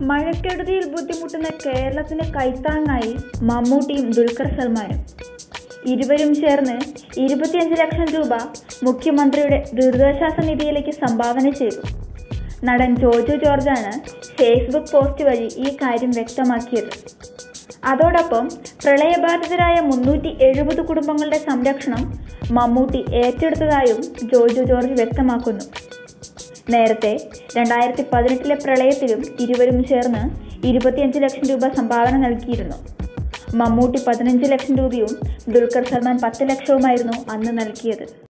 മഴക്കെടുതിയിൽ ബുദ്ധിമുട്ടുന്ന കേരളത്തിന് കൈത്താങ്ങായി മമ്മൂട്ടിയും ദുൽഖർ സൽമാനും ഇരുവരും ചേർന്ന് ഇരുപത്തിയഞ്ച് ലക്ഷം രൂപ മുഖ്യമന്ത്രിയുടെ ദുരിതാശ്വാസ നിധിയിലേക്ക് സംഭാവന ചെയ്തു നടൻ ജോജു ജോർജാണ് ഫേസ്ബുക്ക് പോസ്റ്റ് വഴി ഈ കാര്യം വ്യക്തമാക്കിയത് അതോടൊപ്പം പ്രളയബാധിതരായ മുന്നൂറ്റി എഴുപത് കുടുംബങ്ങളുടെ സംരക്ഷണം മമ്മൂട്ടി ഏറ്റെടുത്തതായും ജോജു ജോർജ് വ്യക്തമാക്കുന്നു നേരത്തെ രണ്ടായിരത്തി പതിനെട്ടിലെ പ്രളയത്തിലും ഇരുവരും ചേർന്ന് ഇരുപത്തിയഞ്ച് ലക്ഷം രൂപ സംഭാവന നൽകിയിരുന്നു മമ്മൂട്ടി പതിനഞ്ച് ലക്ഷം രൂപയും ദുൽഖർ സൽമാൻ പത്ത് ലക്ഷവുമായിരുന്നു അന്ന് നൽകിയത്